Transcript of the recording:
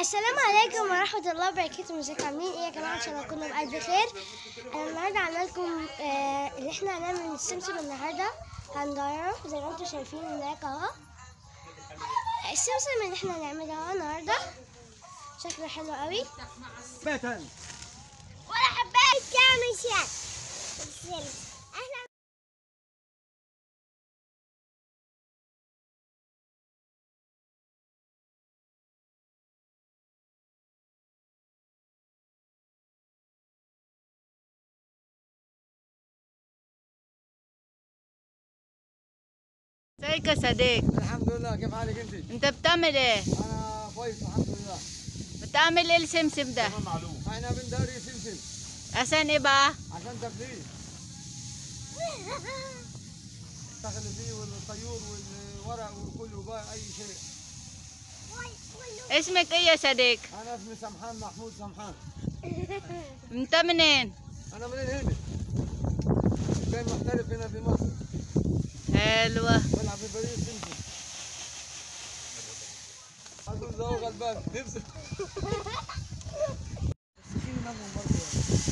السلام عليكم ورحمة الله وبركاته ازيكم عاملين ايه يا جماعة ان شاء الله تكونوا بألف خير انا النهاردة عاملة لكم آه اللي احنا هنعمل السمسم النهاردة هنجرب زي ما انتم شايفين هناك اهو السمسم اللي احنا هنعملها النهاردة شكله حلو قوي بيتن ولا حبيت تعمل شيء احنا ازيك يا صديق الحمد لله كيف حالك انت؟ انت بتعمل ايه انا كويس الحمد لله بتعمل ايه السمسم ده احنا بنداري سمسم عشان ايه بقى عشان تاكليه تاكل فيه والطيور والورق وكله بقى اي شيء اسمك ايه يا صديق انا اسمي سمحان محمود سمحان انت منين انا من هنا كان محترف هنا في مصر حلوة بلعب في فريق سمسم اقول ذوق الباب نفسه السكين منهم برضه